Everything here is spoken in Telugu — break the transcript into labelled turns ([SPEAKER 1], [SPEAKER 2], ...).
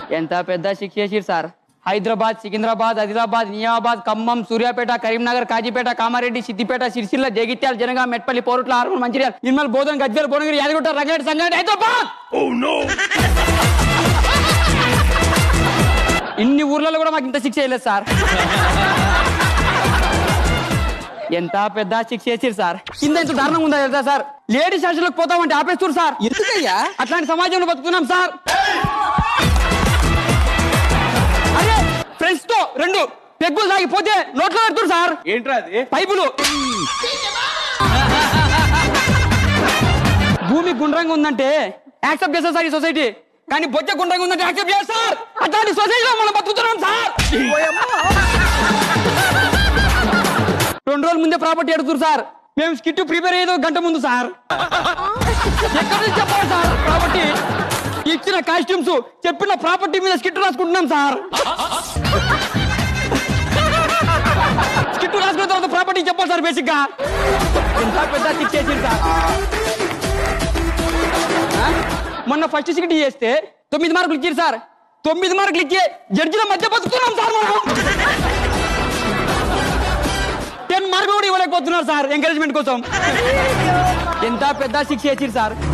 [SPEAKER 1] ఎంత పెద్ద శిక్ష చేసిరు సార్ హైదరాబాద్ సికింద్రాబాద్ ఆదిలాబాద్ నియామాబాద్ ఖమ్మం సూర్యాపేట కరీంనగర్ కాజీపేట కామారెడ్డి సిద్దిపేట సిరిసిల్ల జగిత్యాల జనగా మెట్పల్లి పోరుట్ల ఆర్మూర్ మంచిర్యాల నిర్మల్ బోధన్ గజ్వేల్ భువనగిరి యాదగిరి రంగారెడ్డి సంగారెడ్డి హైదరాబాద్ ఇన్ని ఊర్లలో కూడా మాకు ఇంత శిక్ష చేయలేదు సార్ ఎంత పెద్ద శిక్ష చేసిరు సార్ కింద ఎంత దారుణంగా ఉందా తెలుసా సార్ లేడీస్ హాస్టల్కి పోతామంటే ఆపేస్తారు సార్
[SPEAKER 2] ఎందుకయ్యా
[SPEAKER 1] అట్లాంటి సమాజంలో బతుకుతున్నాం సార్ అరే ఫ్రెండ్స్ తో రెండు పెగ్గులు తాగిపోతే నోట్లో పెడుతున్నారు సార్
[SPEAKER 3] ఏంట్రా అది
[SPEAKER 1] పైపులు భూమి గుండ్రంగా ఉందంటే యాక్సెప్ట్ చేస్తారు సార్ ఈ సొసైటీ కానీ బొచ్చ గుండ్రంగా ఉందంటే యాక్సెప్ట్ చేస్తారు సార్ అట్లాంటి సొసైటీలో మనం బతుకుతున్నాం సార్ రెండు రోజుల ముందే ప్రాపర్టీ అడుగుతారు సార్ మేము స్కిట్ ప్రిపేర్ అయ్యేది ఒక గంట ముందు సార్ ఎక్కడి నుంచి చెప్పాలి సార్ ప్రాపర్టీ ఇచ్చిన కాస్ట్యూమ్స్ చెప్పిన ప్రాపర్టీ మీద స్కిట్ రాసుకుంటున్నాం సార్ స్కిట్ రాసుకున్న తర్వాత ప్రాపర్టీ చెప్పాలి సార్ బేసిక్ గా ఎంత పెద్ద స్కిట్ చేసింది సార్ ఆ? మొన్న ఫస్ట్ స్కిట్ చేస్తే తొమ్మిది మార్కులు ఇచ్చారు సార్ తొమ్మిది మార్కులు ఇచ్చి జడ్జిల మధ్య బతుకుతున్నాం సార్ మనం టెన్ మార్కులు కూడా ఇవ్వలేకపోతున్నారు సార్ ఎంకరేజ్మెంట్ కోసం ఎంత పెద్ద శిక్ష చేసిరు సార్